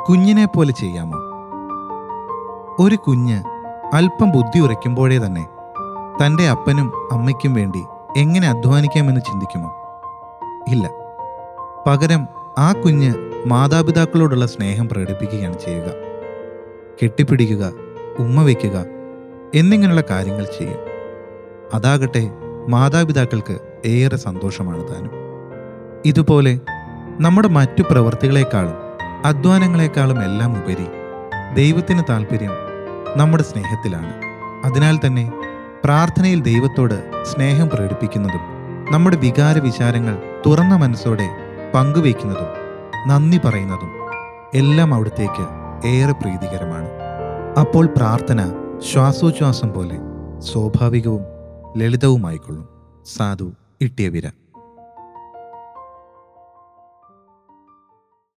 കുഞ്ഞിനെ പോലെ ചെയ്യാമോ ഒരു കുഞ്ഞ് അല്പം ബുദ്ധി ഉറയ്ക്കുമ്പോഴേ തന്നെ തൻ്റെ അപ്പനും അമ്മയ്ക്കും വേണ്ടി എങ്ങനെ അധ്വാനിക്കാമെന്ന് ചിന്തിക്കുമോ ഇല്ല പകരം ആ കുഞ്ഞ് മാതാപിതാക്കളോടുള്ള സ്നേഹം പ്രകടിപ്പിക്കുകയാണ് ചെയ്യുക കെട്ടിപ്പിടിക്കുക ഉമ്മ വയ്ക്കുക എന്നിങ്ങനെയുള്ള കാര്യങ്ങൾ ചെയ്യും അതാകട്ടെ മാതാപിതാക്കൾക്ക് ഏറെ സന്തോഷമാണ് താനും ഇതുപോലെ നമ്മുടെ മറ്റു പ്രവൃത്തികളെക്കാളും അധ്വാനങ്ങളെക്കാളും എല്ലാം ഉപരി ദൈവത്തിന് താല്പര്യം നമ്മുടെ സ്നേഹത്തിലാണ് അതിനാൽ തന്നെ പ്രാർത്ഥനയിൽ ദൈവത്തോട് സ്നേഹം പ്രകടിപ്പിക്കുന്നതും നമ്മുടെ വികാര വിചാരങ്ങൾ തുറന്ന മനസ്സോടെ പങ്കുവയ്ക്കുന്നതും നന്ദി പറയുന്നതും എല്ലാം അവിടത്തേക്ക് ഏറെ പ്രീതികരമാണ് അപ്പോൾ പ്രാർത്ഥന ശ്വാസോച്ഛ്വാസം പോലെ സ്വാഭാവികവും ലളിതവുമായിക്കൊള്ളും സാധു ഇട്ടിയവിര